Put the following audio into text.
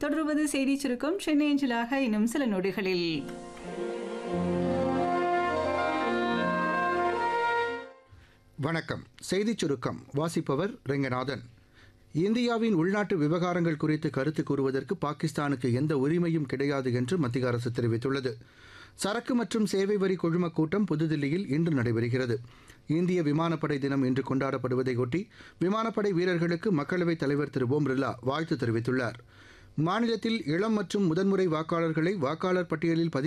தொடர்வது செய்தி சுருக்கம் சென்னை அஞ்சலாக இன்னும் சில நொடிகளில் வணக்கம் செய்திச் சுருக்கம் வாசிப்பவர் ரெங்கநாதன் இந்தியாவின் உள்நாட்டு விவகாரங்கள் குறித்து கருத்து கூறுவதற்கு பாகிஸ்தானுக்கு எந்த உரிமையும் கிடையாது என்று மத்திய அரசு தெரிவித்துள்ளது சரக்கு மற்றும் சேவை வரி குழும கூட்டம் புதுதில்லியில் இன்று நடைபெறுகிறது இந்திய விமானப்படை தினம் இன்று கொண்டாடப்படுவதையொட்டி விமானப்படை வீரர்களுக்கு மக்களவைத் தலைவர் திரு ஓம் பிர்லா வாழ்த்து தெரிவித்துள்ளார் மாநிலத்தில் இளம் மற்றும் முதன்முறை வாக்காளர்களை வாக்காளர் பட்டியலில் பதிவு